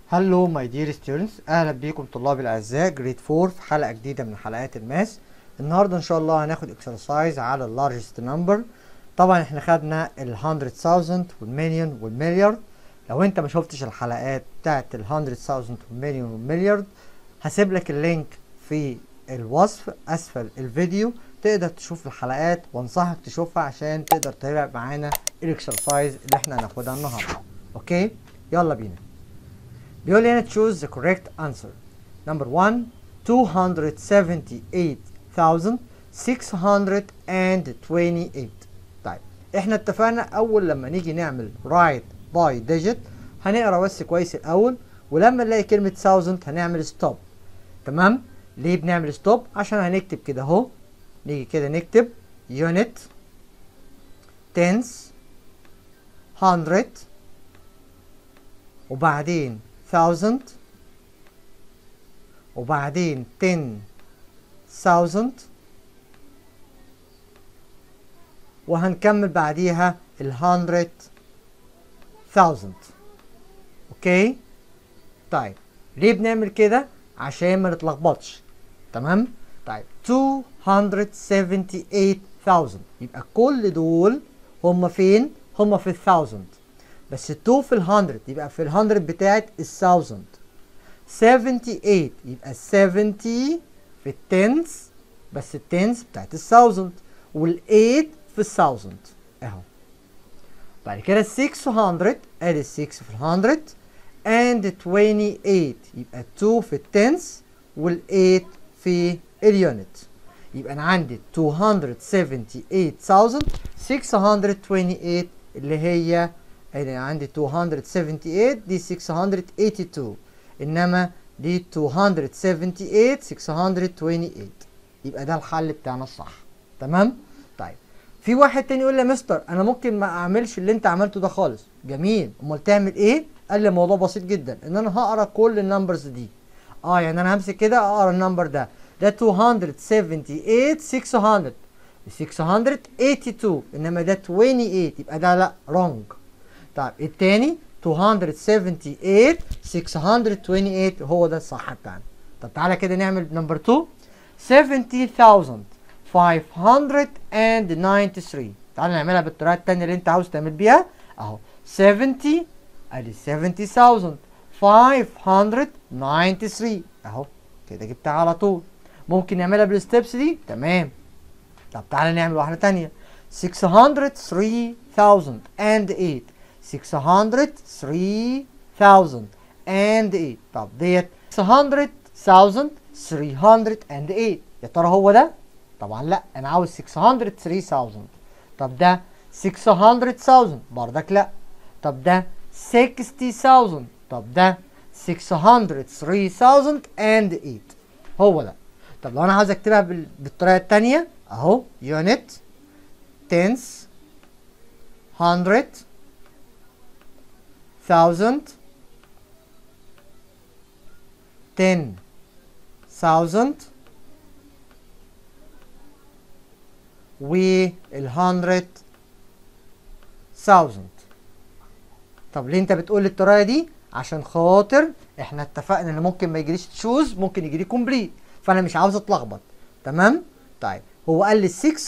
هلو ماي دير ستودنتس اهلا بيكم طلاب الاعزاء جريد 4 في حلقه جديده من حلقات الماس النهارده ان شاء الله هناخد اكسرسايز على اللارجست نمبر طبعا احنا خدنا ال 100000 والمليون والمليارد لو انت ما شفتش الحلقات بتاعت ال 100000 والمليون والمليارد هسيب لك اللينك في الوصف اسفل الفيديو تقدر تشوف الحلقات وانصحك تشوفها عشان تقدر تتابع معانا الاكسرسايز اللي احنا هناخدها النهارده اوكي يلا بينا بيقول لي هنا choose the correct answer number 1 278628 طيب احنا اتفقنا اول لما نيجي نعمل write by digit هنقرا بس كويس الاول ولما نلاقي كلمه 1000 هنعمل stop تمام ليه بنعمل stop عشان هنكتب كده اهو نيجي كده نكتب unit tens hundred وبعدين thousand وبعدين ten thousand وهنكمل بعديها ال hundred thousand اوكي طيب ليه بنعمل كده عشان ما نتلخبطش تمام طيب 278000 يبقى كل دول هم فين هم في الثاوزند بس 2 في ال 100 يبقى في ال 100 بتاعت ال 1000 78 يبقى 70 في التنس بس التنس بتاعت ال 1000 وال 8 في ال 1000 اهو بعد كده 600 ادي 6 في ال 100 and 28 يبقى 2 في التنس وال 8 في اليونت يبقى انا عندي 278628 اللي هي اللي عندي 278 دي 682 انما دي 278 628 يبقى ده الحل بتاعنا الصح تمام طيب في واحد تاني يقول لي يا مستر انا ممكن ما اعملش اللي انت عملته ده خالص جميل امال تعمل ايه قال لي الموضوع بسيط جدا ان انا هقرا كل النمبرز دي اه يعني انا همسك كده اقرا النمبر ده ده 278 600 682 انما ده 28 يبقى ده لا رونج طيب التاني 278 628 هو ده الصح بتاعنا طب تعالى كده نعمل نمبر 2 70593 تعالى نعملها بالطريقه التانيه اللي انت عاوز تعمل بيها اهو 70 ادي 70593 اهو كده جبتها على طول ممكن نعملها بالستبس دي تمام طب تعالى نعمل واحده تانيه 603008 603008 طب ديت 600308 يا ترى هو ده طبعا لا انا عاوز 603000 طب ده 600000 بردك لا طب ده 60000 طب ده 603008 هو ده طب لو انا عاوز اكتبها بالطريقه الثانيه اهو يونت تنس 100 thousand ten thousand والهندرد thousand طب ليه انت بتقول الطريقه دي عشان خاطر احنا اتفقنا ان ممكن ما يجريش تشوز ممكن يجري كومبليت فانا مش عاوز اتلخبط تمام طيب هو قال لي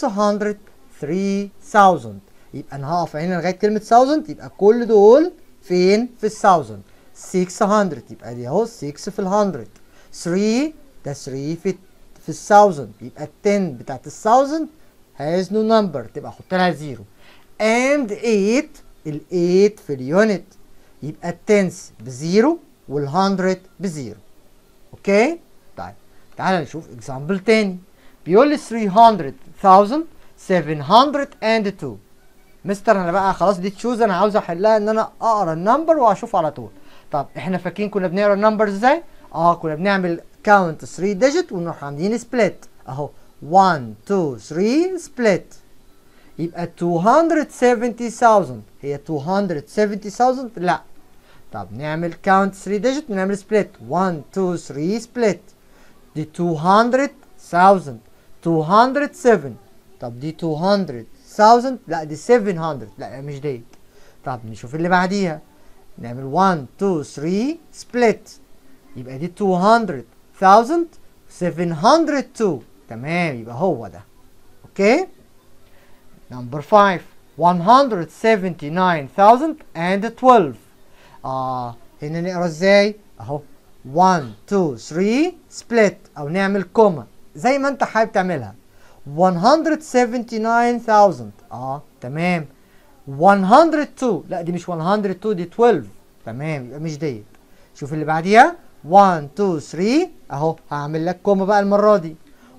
603000 يبقى انا هقف هنا لغايه كلمه 1000 يبقى كل دول فين في الثاوزند 600 يبقى دي اهو 6 في ال 100 3 ده 3 في في الثاوزند يبقى ال 10 بتاعت الثاوزند has no number تبقى احط لها 0 and 8 ال 8 في اليونت يبقى التنس بزيرو وال 100 بزيرو اوكي طيب تعالى نشوف اكزامبل تاني بيقول لي 300702 مستر انا بقى خلاص دي تشوز انا عاوز احلها ان انا اقرا النمبر واشوف على طول طب احنا فاكرين كنا بنقرا النمبر ازاي اه كنا بنعمل كاونت 3 ديجيت ونروح عاملين سبليت اهو 1 2 3 سبليت يبقى 270000 هي 270000 لا طب نعمل كاونت 3 ديجيت ونعمل سبليت 1 2 3 سبليت دي 200000 207 طب دي 200 1000 لا دي 700 لا مش دي طب نشوف اللي بعديها نعمل 1 2 3 split يبقى دي 200,000 702 تمام يبقى هو ده اوكي نمبر 5 179,012 اه هنا نقرا ازاي اهو 1 2 3 split او نعمل كوما زي ما انت حابب تعملها 179,000 اه تمام 102 لا دي مش 102 دي 12 تمام يبقى مش ديت شوف اللي بعديها 1 2 3 اهو هعمل لك كوما بقى المره دي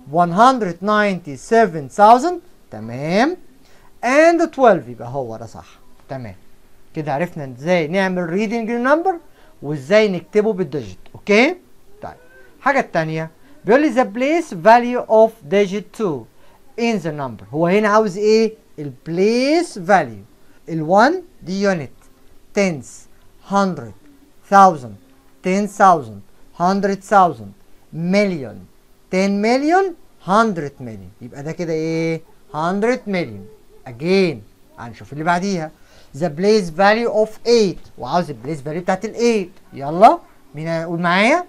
197,000 تمام and 12 يبقى هو ده صح تمام كده عرفنا ازاي نعمل reading number وازاي نكتبه بالديجيت اوكي طيب الحاجه الثانيه بيقول لي the place value of digit 2 in the number هو هنا عاوز ايه البليس value ال1 دي يونت tens hundred thousand ten thousand hundred thousand million ten million hundred million يبقى ده كده ايه 100 million again هنشوف اللي بعديها the place value of 8 وعاوز البليس value بتاعت ال 8 يلا مين هيقول معايا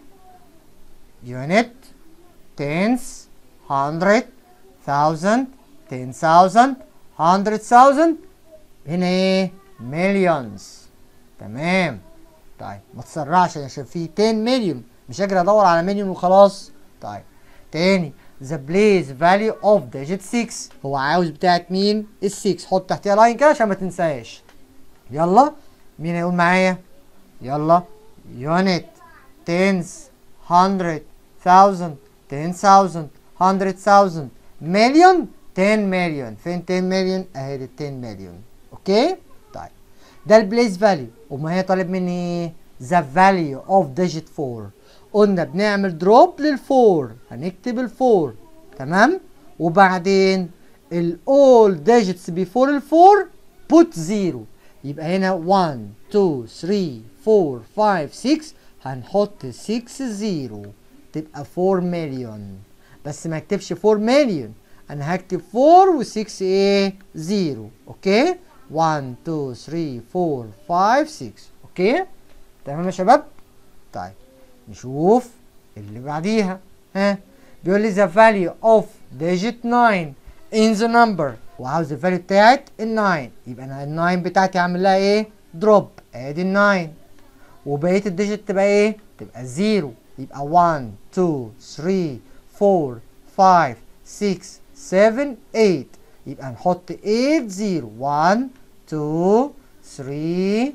unit tens hundred thousand ten thousand hundred thousand هنا ايه millions تمام طيب ما تسرعش عشان في 10 مليون مش اجري ادور على مليون وخلاص طيب تاني the place value of digit 6 هو عاوز بتاعت مين ال 6 حط تحتها لاين كده عشان ما تنساهاش يلا مين هيقول معايا يلا unit tens hundred thousand ten thousand hundred thousand million 10 مليون فين 10 مليون اهي دي 10 مليون اوكي طيب ده البليس فاليو وما هي طالب مني ذا فاليو اوف ديجيت 4 قلنا بنعمل دروب للفور هنكتب الفور تمام وبعدين الاول ديجيتس بيفور الفور بوت زيرو يبقى هنا 1 2 3 4 5 6 هنحط 6 زيرو تبقى 4 مليون بس ما اكتبش 4 مليون انا هكتب 4 و6 ايه 0 اوكي 1 2 3 4 5 6 اوكي تمام يا شباب طيب نشوف اللي بعديها ها بيقول لي the value of digit 9 in the number وعاوز الفاليو بتاعت ال 9 يبقى انا ال 9 بتاعتي هعمل لها ايه دروب ادي ال 9 وبقيه الديجيت تبقى ايه تبقى 0 يبقى 1 2 3 4 5 6 7 8 يبقى نحط 8 0 1 2 3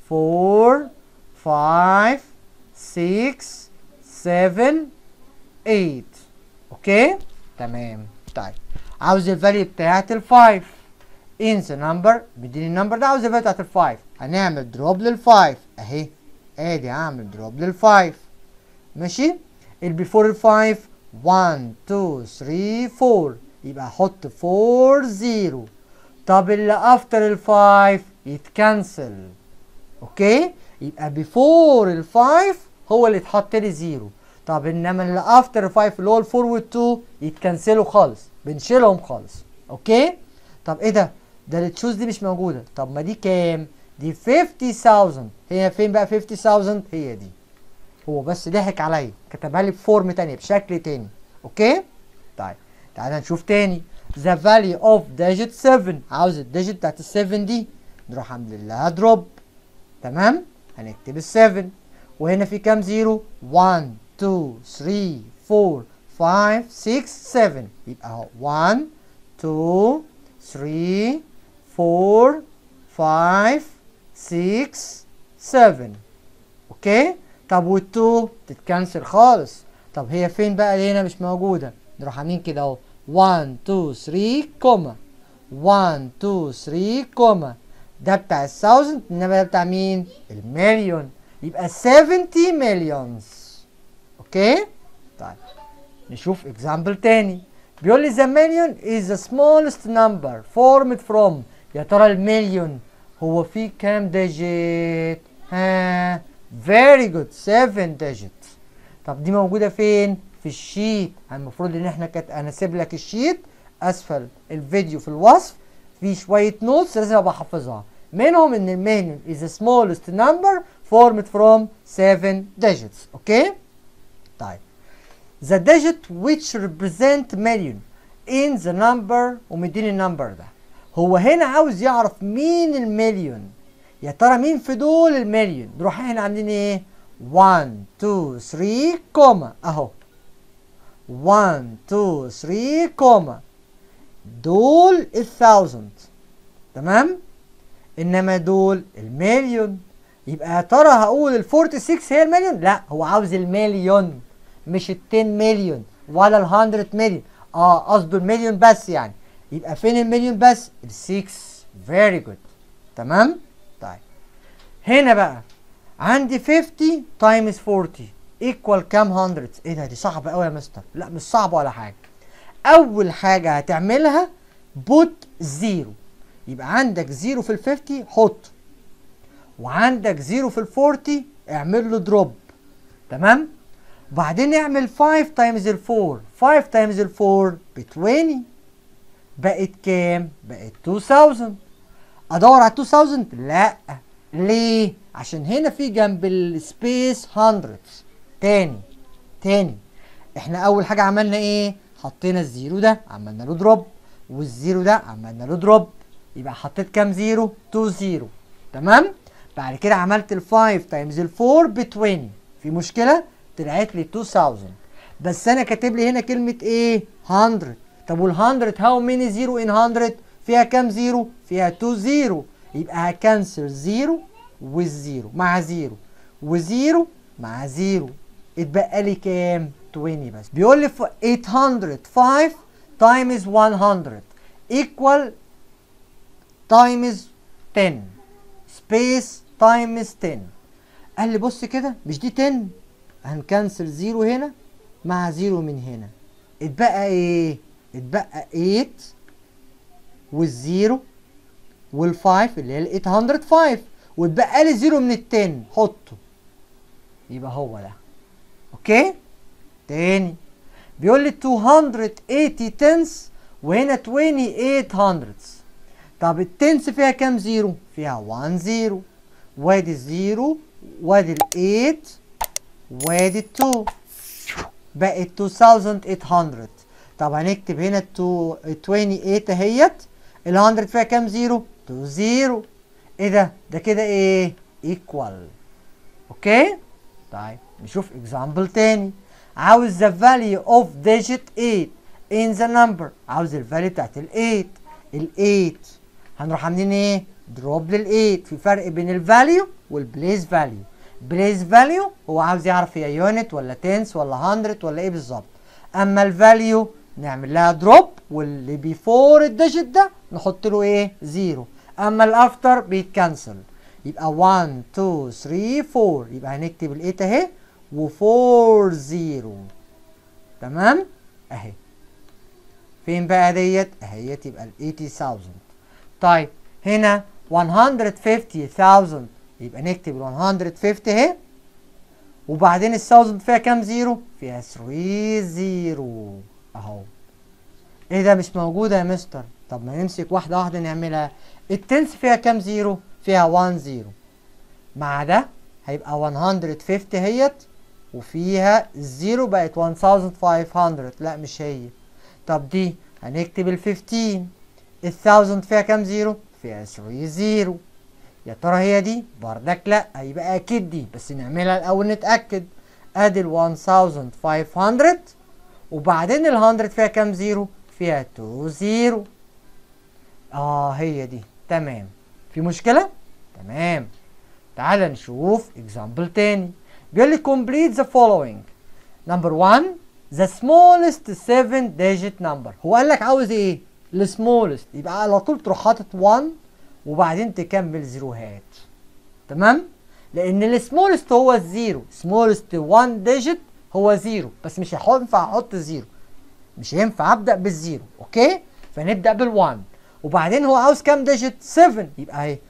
4 5 6 7 8 اوكي تمام طيب عاوز الفاليو بتاعت ال 5 انسى نمبر مديني النمبر ده عاوز الفاليو بتاعت ال 5 هنعمل دروب لل 5 اهي ادي هعمل دروب لل 5 ماشي البيفور ال 5 1 2 3 4 يبقى احط 4 0 طب اللي افتر ال 5 يتكنسل اوكي يبقى بيفور ال 5 هو اللي اتحط لي 0 طب انما اللي افتر ال 5 اللي هو ال 4 وال 2 يتكنسلوا خالص بنشيلهم خالص اوكي طب ايه ده ده التشوز دي مش موجوده طب ما دي كام دي 50000 هي فين بقى 50000 هي دي هو بس ضحك عليا كتبها لي بفورم تانية بشكل تاني اوكي طيب تعالى نشوف تاني the value of digit 7 عاوز الديجيت بتاعت ال 7 دي نروح عاملين لها دروب تمام هنكتب ال 7 وهنا في كام زيرو 1 2 3 4 5 6 7 يبقى اهو 1 2 3 4 5 6 7 اوكي طب وال2 تتكنسل خالص طب هي فين بقى اللي هنا مش موجوده نروح عاملين كده اهو 1 2 3 كوما 1 2 3 كوما ده بتاع الثاوزند انما ده بتاع مين المليون يبقى 70 مليونز اوكي طيب نشوف اكزامبل تاني بيقول لي the million is the smallest number formed from يا ترى المليون هو فيه كام ديجيت ها very good 7 digits طب دي موجوده فين في الشيت المفروض ان احنا كانت انا اسيب لك الشيت اسفل الفيديو في الوصف في شويه نوتس لازم ابقى حافظها منهم ان المليون is the smallest number formed from 7 digits اوكي طيب the digit which represent million in the number ومديني النمبر ده هو هنا عاوز يعرف مين المليون يا ترى مين في دول المليون نروح احنا عاملين ايه 1 2 3 كوما اهو 1 2 3 كوما دول الثاوزند تمام انما دول المليون يبقى يا ترى هقول ال 46 هي المليون لا هو عاوز المليون مش ال 10 مليون ولا ال 100 مليون اه قصده المليون بس يعني يبقى فين المليون بس ال 6 فيري جود تمام طيب هنا بقى عندي 50 تايمز 40 ايكوال كام 100 ايه ده دي صعبه قوي يا مستر لا مش صعبه ولا حاجه اول حاجه هتعملها بوت زيرو يبقى عندك زيرو في ال 50 حط وعندك زيرو في ال 40 اعمل له دروب تمام وبعدين اعمل 5 تايمز ال 4 5 تايمز ال 4 ب 20 بقت كام بقت 2000 ادور على 2000 لا ليه عشان هنا في جنب السبيس 100 تاني تاني احنا اول حاجه عملنا ايه حطينا الزيرو ده عملنا له دروب والزيرو ده عملنا له دروب يبقى حطيت كام زيرو 2 زيرو تمام بعد كده عملت ال 5 تايمز ال 4 ب 20 في مشكله طلعت لي 2000 بس انا كاتب لي هنا كلمه ايه 100 طب وال 100 هاو ميني زيرو ان 100 فيها كام زيرو فيها 2 زيرو يبقى هكنسل زيرو والزيرو مع زيرو وزيرو مع زيرو اتبقى لي كام 20 بس بيقول لي 805 times 100 equal times 10 space times 10 قال لي بص كده مش دي 10 هنكنسل زيرو هنا مع زيرو من هنا اتبقى ايه اتبقى 8 والزيرو والفايف اللي هي ال 805 واتبقى لي زيرو من ال 10 حطه يبقى هو ده اوكي تاني بيقول لي 280 تنس وهنا 28 هندردز طب التنس فيها كام زيرو؟ فيها 1 زيرو وادي الزيرو وادي ال 8 وادي ال 2 بقت 2800 طب هنكتب هنا ال 28 اهيت ال 100 فيها كام زيرو؟ 2 زيرو ايه ده؟ ده كده ايه؟ ايكوال اوكي؟ طيب نشوف اكزامبل تاني عاوز the value of digit 8 in the number عاوز الفاليو بتاعت ال 8 ال 8 هنروح عاملين ايه؟ دروب لل 8 في فرق بين الفاليو والبليس فاليو بليس فاليو هو عاوز يعرف هي يونت ولا تنس ولا 100 ولا ايه بالظبط اما الفاليو نعمل لها دروب واللي بيفور الديجيت ده نحط له ايه؟ زيرو اما الافتر بيتكنسل يبقى 1 2 3 4 يبقى هنكتب ال 8 اهي و4 0 تمام اهي فين بقى ديت اهيت يبقى ال 80000 طيب هنا 150000 يبقى نكتب ال 150 اهي وبعدين ال 1000 فيها كام زيرو فيها 3 زيرو اهو ايه ده مش موجوده يا مستر طب ما نمسك واحده واحده نعملها التنس فيها كام زيرو فيها 1 زيرو مع ده هيبقى 150 اهيت وفيها الزيرو بقت 1500 لا مش هي طب دي هنكتب ال 15 ال 1000 فيها كام زيرو؟ فيها 3 زيرو يا ترى هي دي؟ بردك لا يبقى اكيد دي بس نعملها الاول نتاكد ادي ال 1500 وبعدين ال 100 فيها كام زيرو؟ فيها 2 زيرو اه هي دي تمام في مشكله؟ تمام تعال نشوف اكزامبل تاني بيقول لي complete the following number 1 the smallest 7 digit number هو قال لك عاوز ايه السمولست يبقى على طول تروح حاطط 1 وبعدين تكمل زيروهات تمام لان السمولست هو الزيرو سمولست 1 ديجيت هو زيرو بس مش هينفع احط زيرو مش هينفع ابدا بالزيرو اوكي فنبدا بال1 وبعدين هو عاوز كام ديجيت 7 يبقى اهي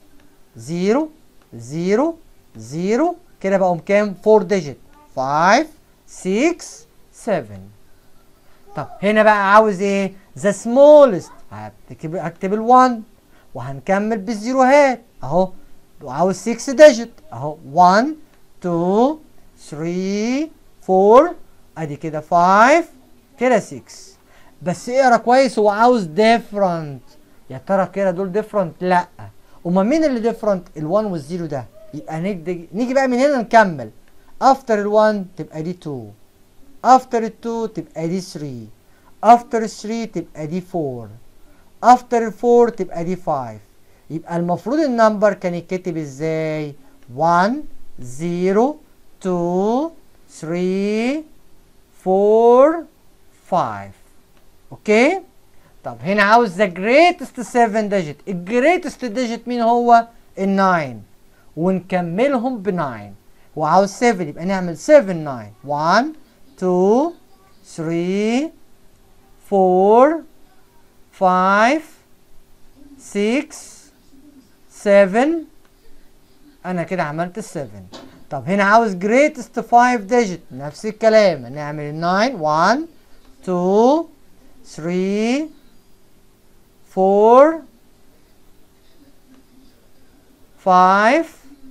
0 0 0 كده بقوا كام 4 ديجيت 5 6 7 طب هنا بقى عاوز ايه ذا سمولست هكتب هكتب ال1 وهنكمل بالزيروهات اهو وعاوز 6 ديجيت اهو 1 2 3 4 ادي كده 5 كده 6 بس اقرا كويس هو عاوز ديفرنت يا ترى كده دول ديفرنت لا امال مين اللي ديفرنت ال1 والزيرو ده يبقى نيجي نيجي بقى من هنا نكمل افتر ال1 تبقى دي 2 افتر ال2 تبقى دي 3 افتر ال3 تبقى دي 4 افتر ال4 تبقى دي 5 يبقى المفروض النمبر كان يتكتب ازاي 1 0 2 3 4 5 اوكي طب هنا عاوز ذا جريتست 7 ديجيت الجريتست ديجيت مين هو ال 9 ونكملهم ب 9 وعاوز 7 يبقى نعمل 7 9 1 2 3 4 5 6 7 انا كده عملت ال 7 طب هنا عاوز greatest 5 ديجيت نفس الكلام هنعمل ال 9 1 2 3 4 5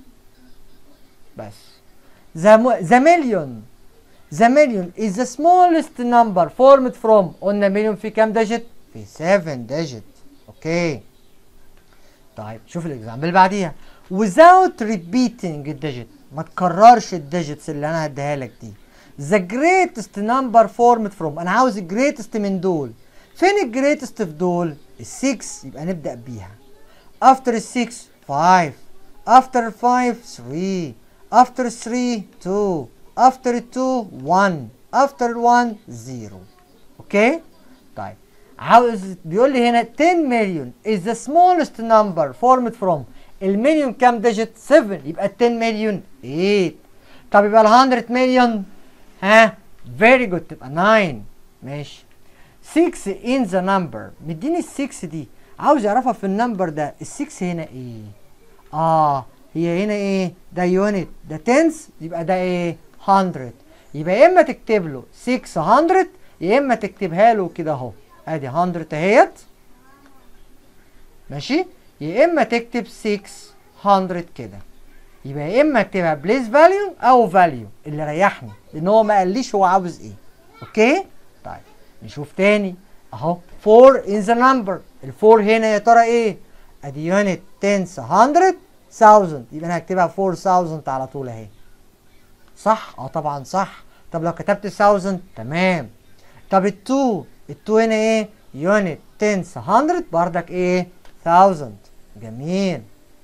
بس the, the million the million is the smallest number formed from قلنا مليون في كام ديجيت؟ في 7 ديجيت اوكي طيب شوف الاكزامبل اللي بعديها without repeating الديجيت ما تكررش الديجيتس اللي انا هديها لك دي the greatest number formed from انا عاوز الجريتست من دول فين الجريتست في دول ال 6 يبقى نبدا بيها after ال 6 5 after 5 3 after 3 2 after 2 1 after 1 0 اوكي طيب عاوز بيقول لي هنا 10 مليون is the smallest number formed from المليون كام ديجيت 7 يبقى ال 10 مليون 8 طب يبقى ال 100 مليون ها فيري جود تبقى 9 ماشي 6 in the number مديني ال 6 دي عاوز يعرفها في النمبر ده ال 6 هنا ايه اه هي هنا ايه ده يونت ده تنس يبقى ده ايه 100 يبقى يا اما تكتب له 600 يا اما تكتبها له كده اهو ادي 100 اهيت ماشي يا اما تكتب 600 كده يبقى يا اما اكتبها بليس فاليو او فاليو اللي ريحني لان هو ما قاليش هو عاوز ايه اوكي طيب نشوف تاني اهو 4 in the number الفور هنا يا ترى ايه ادي يونت تنس 100 1000 يبقى انا هكتبها 4000 على طول اهي صح اه طبعا صح طب لو كتبت 1000 تمام طب ال2 ال2 هنا ايه يونت تنس 100 بردك ايه 1000 جميل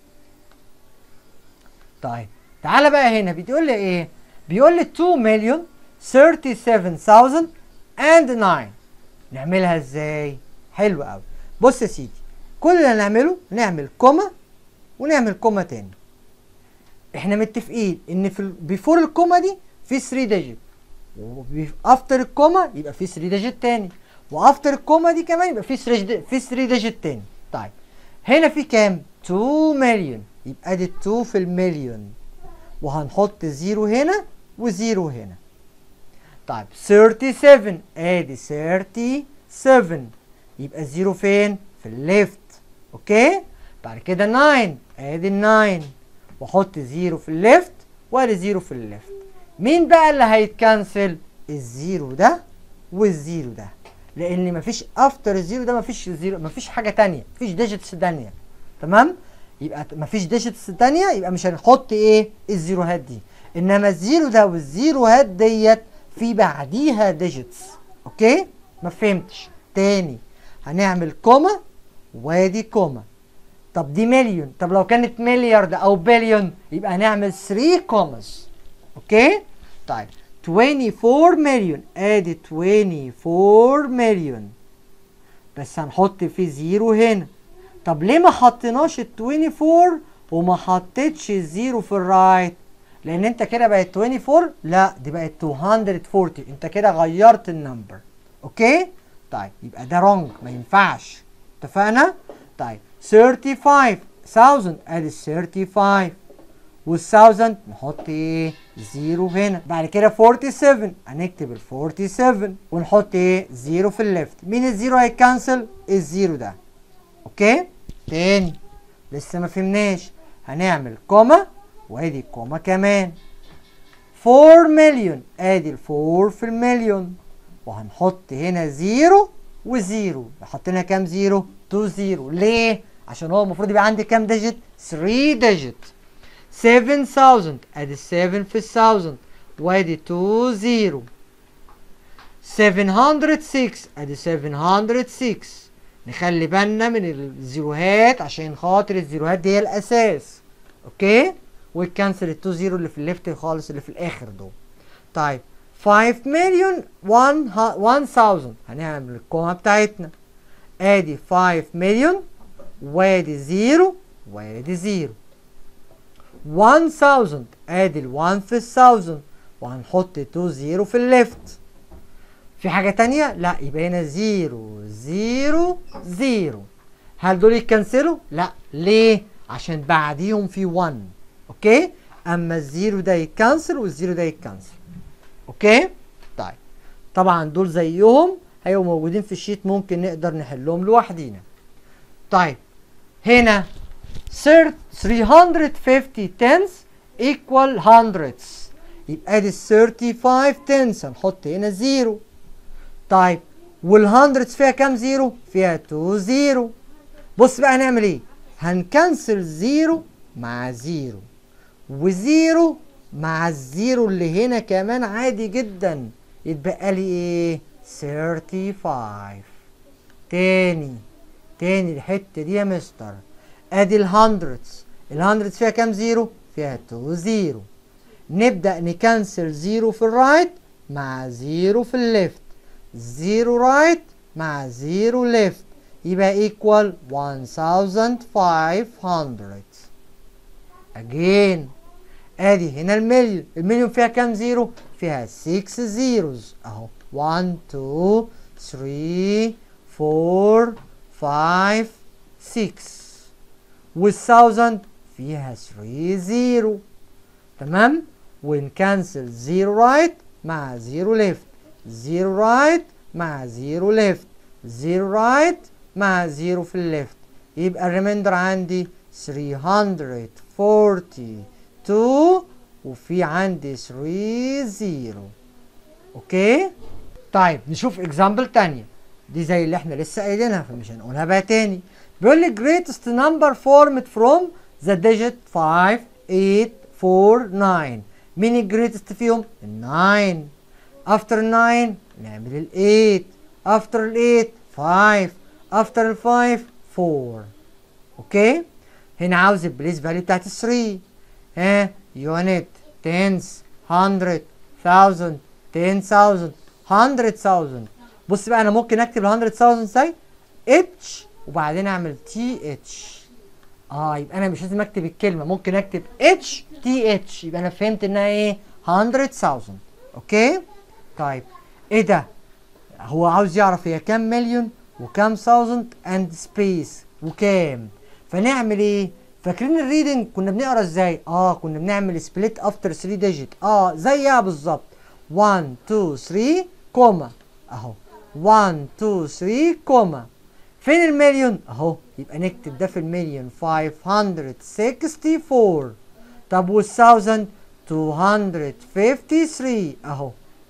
طيب تعالى بقى هنا بتقول لي ايه بيقول لي 2 مليون 37000 and 9 نعملها ازاي حلو قوي بص يا سيدي كل اللي هنعمله نعمل كوما ونعمل كوما تاني احنا متفقين ان في بيفور الكوما دي في 3 ديجيت وافتر الكوما يبقى في 3 ديجيت تاني وافتر الكوما دي كمان يبقى في 3 في 3 ديجيت تاني طيب هنا في كام 2 مليون يبقى دي 2 في المليون وهنحط زيرو هنا وزيرو هنا طيب 37 ادي 37 يبقى الزيرو فين في الليفت اوكي بعد كده 9 ادي ال 9 واحط زيرو في الليفت وادي زيرو في الليفت مين بقى اللي هيتكنسل الزيرو ده والزيرو ده لان مفيش افتر الزيرو ده مفيش زيرو مفيش حاجه تانية مفيش ديجيتس تانية تمام يبقى مفيش ديجيتس تانية يبقى مش هنحط ايه الزيروهات دي انما الزيرو ده والزيروهات ديت في بعديها ديجيتس اوكي ما فهمتش تاني هنعمل كوما وادي كوما طب دي مليون طب لو كانت مليارد او بليون يبقى هنعمل 3 كوماس اوكي طيب 24 مليون ادي 24 مليون بس هنحط فيه زيرو هنا طب ليه ما حطيناش ال 24 وما حطيتش الزيرو في الرايت لان انت كده بقت 24 لا دي بقت 240 انت كده غيرت النمبر اوكي طيب يبقى ده رونج ما ينفعش اتفقنا طيب 35000 ادي 35 وال1000 نحط ايه زيرو هنا بعد كده 47 هنكتب ال 47 ونحط ايه زيرو في الليفت مين الزيرو هيكنسل الزيرو ده اوكي تاني لسه ما فهمناش هنعمل كوما وادي الكوما كمان 4 مليون ادي الفور في المليون وهنحط هنا زيرو وزيرو حطينا كام زيرو 2 زيرو ليه عشان هو المفروض يبقى عندي كام ديجيت 3 ديجيت 7000 ادي 7 في 1000 وادي 2 زيرو 706 ادي 706 نخلي بالنا من الزيروهات عشان خاطر الزيروهات دي هي الاساس اوكي وتكنسل ال 2 زيرو اللي في الليفت خالص اللي في الاخر دول طيب 5 مليون 1000 هنعمل الكومه بتاعتنا ادي 5 مليون وادي زيرو وادي زيرو 1000 ادي ال 1 في الثاوزند وهنحط 2 زيرو في الليفت في حاجة تانية؟ لا يبقى هنا زيرو زيرو زيرو هل دول يتكنسلوا؟ لا ليه؟ عشان بعديهم في 1 اوكي؟ اما الزيرو ده يتكنسل والزيرو ده يتكنسل اوكي؟ طيب طبعا دول زيهم هيبقوا موجودين في الشيت ممكن نقدر نحلهم لوحدينا طيب هنا 350 tens equal hundreds يبقى ادي 35 tens هنحط هنا زيرو طيب والهندردز فيها كام زيرو؟ فيها 2 زيرو بص بقى هنعمل ايه؟ هنكنسل زيرو مع زيرو وزيرو مع الزيرو اللي هنا كمان عادي جدا يتبقى لي ايه؟ 35 تاني تاني الحته دي يا مستر ادي الهندردز الهندردز فيها كام زيرو؟ فيها 2 زيرو نبدأ نكنسل زيرو في الرايت مع زيرو في الليفت زيرو رايت مع زيرو ليفت يبقى ايكوال 1500 again ادي هنا المليون المليون فيها كام زيرو فيها 6 زيروز اهو 1 2 3 4 5 6 والثاوزند فيها 3 زيرو تمام ونكنسل زيرو رايت مع زيرو ليفت زيرو رايت مع زيرو ليفت زيرو رايت مع زيرو في الليفت يبقى الريميندر عندي 342 وفي عندي 3 زيرو اوكي طيب نشوف اكزامبل تانية دي زي اللي احنا لسه قايلينها فمش هنقولها بقى تاني بيقول لي greatest number formed from the digit 5 8 4 9 مين الجريتست فيهم؟ ال 9 after 9 نعمل ال 8 after ال 8 5 after ال 5 4 اوكي هنا عاوز البليس فاليو بتاعت ال 3 ها يونت تنس 100 1000 10000 100000 بص بقى انا ممكن اكتب ال 100000 ازاي اتش وبعدين اعمل تي اتش اه يبقى انا مش لازم اكتب الكلمه ممكن اكتب اتش تي اتش يبقى انا فهمت انها ايه 100000 اوكي طيب ايه ده هو عاوز يعرف هي كام مليون وكام ثاوزند اند سبيس وكام فنعمل ايه فاكرين الريدنج كنا بنقرا ازاي اه كنا بنعمل سبليت افتر 3 ديجيت اه زيها بالظبط 1 2 3 كوما اهو 1 2 3 كوما فين المليون اهو يبقى نكتب ده في المليون 564 طب والثاوزند 253 اهو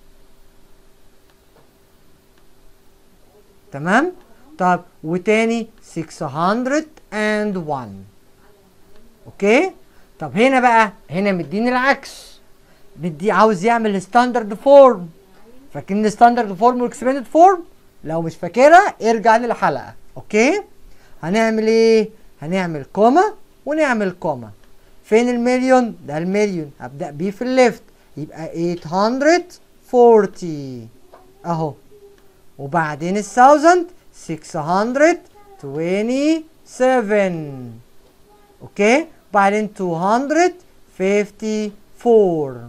تمام طب وتاني 601 اوكي طب هنا بقى هنا مديني العكس مدي عاوز يعمل ستاندرد فورم فاكرين ستاندرد فورم واكسباندد فورم لو مش فاكرها ارجع للحلقه اوكي هنعمل ايه هنعمل كوما ونعمل كوما فين المليون ده المليون هبدا بيه في الليفت يبقى 840 اهو وبعدين الثاوزند 627 اوكي بعدين 254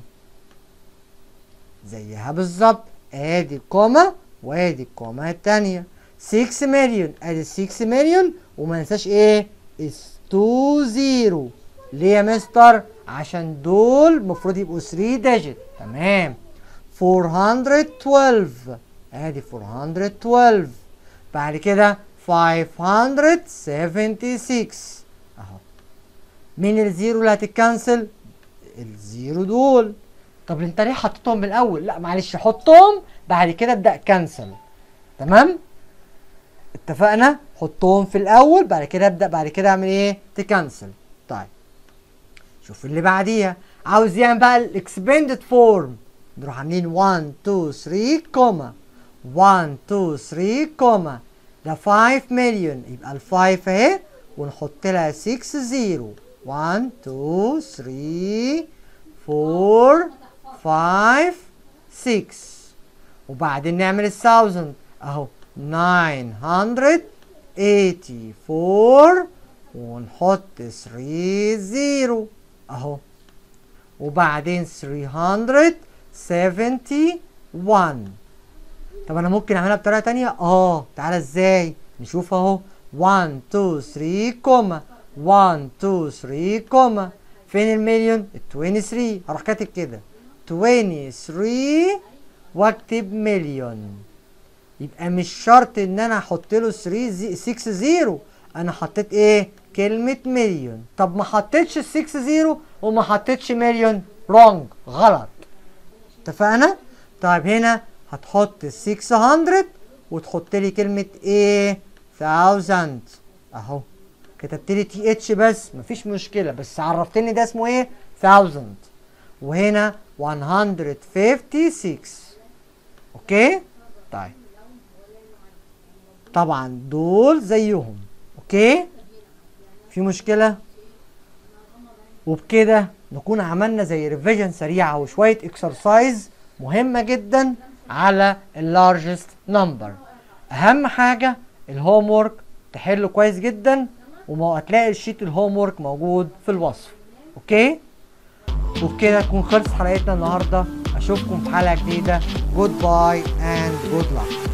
زيها بالظبط ادي الكوما وادي الكوما التانية 6 مليون ادي 6 مليون وما ننساش ايه اس 2 زيرو ليه يا مستر عشان دول المفروض يبقوا 3 ديجيت تمام 412 ادي 412 بعد كده 576 اهو مين الزيرو اللي هتتكنسل الزيرو دول طب انت ليه حطيتهم من الاول لا معلش حطهم بعد كده ابدا كنسل تمام اتفقنا حطهم في الاول بعد كده ابدا بعد كده اعمل ايه تكنسل طيب شوف اللي بعديها عاوز يعمل بقى الاكسبندد فورم نروح عاملين 1 2 3 كوما 1 2 3 كوما ده 5 مليون يبقى ال 5 اهي ونحط لها 6 0 1 2 3 4 5 6 وبعدين نعمل الثاوزند اهو 984 ونحط 3 0 اهو وبعدين 371 طب انا ممكن اعملها بطريقه تانية اه تعالى ازاي نشوف اهو 1 2 3 كوما 1 2 3 كوما فين المليون ال 23 هروح كاتب كده 23 واكتب مليون يبقى مش شرط ان انا احط له 3 زي 6 0 انا حطيت ايه كلمة مليون طب ما حطيتش ال 6 0 وما حطيتش مليون رونج غلط اتفقنا طيب هنا هتحط ال 600 وتحط لي كلمة ايه 1000 اهو كتبت لي تي اتش بس مفيش مشكلة بس عرفتني ده اسمه ايه 1000 وهنا 156 اوكي طيب طبعا دول زيهم اوكي في مشكلة وبكده نكون عملنا زي ريفيجن سريعة وشوية اكسرسايز مهمة جدا على اللارجست نمبر اهم حاجة الهوم ورك تحله كويس جدا وما هتلاقي الشيت الهوم ورك موجود في الوصف اوكي وبكده تكون خلصت حلقتنا النهارده اشوفكم في حلقه جديده جود باي اند جود luck